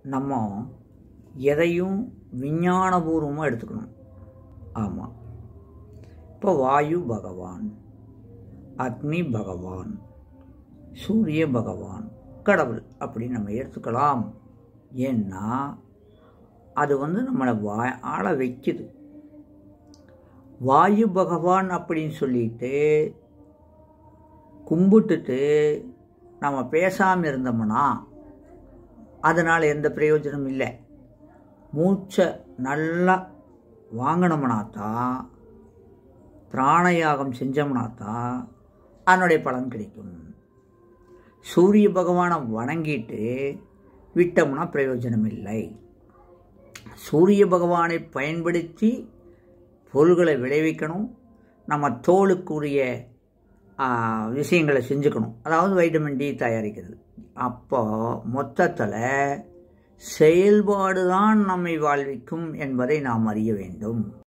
நம்ம எதையும் விஞ்ஞானபூர்வமாக எடுத்துக்கணும் ஆமாம் இப்போ வாயு பகவான் அக்னி பகவான் சூரிய பகவான் கடவுள் அப்படின்னு நம்ம எடுத்துக்கலாம் ஏன்னா அது வந்து நம்மளை வா ஆள வைக்குது வாயு பகவான் அப்படின்னு சொல்லிட்டு கும்பிட்டுட்டு நம்ம பேசாமல் இருந்தோம்னா அதனால் எந்த பிரயோஜனமும் இல்லை மூச்சை நல்லா வாங்கினோம்னா தான் பிராணயாகம் செஞ்சோம்னா தான் அதனுடைய பலன் கிடைக்கும் சூரிய பகவானை வணங்கிட்டு விட்டோம்னா பிரயோஜனம் இல்லை சூரிய பகவானை பயன்படுத்தி பொருள்களை விளைவிக்கணும் நம்ம தோலுக்குரிய விஷயங்களை செஞ்சுக்கணும் அதாவது வைட்டமின் டி தயாரிக்கிறது அப்போ மொத்தத்தில் செயல்பாடு தான் நம்மை வாழ்விக்கும் என்பதை நாம் அறிய வேண்டும்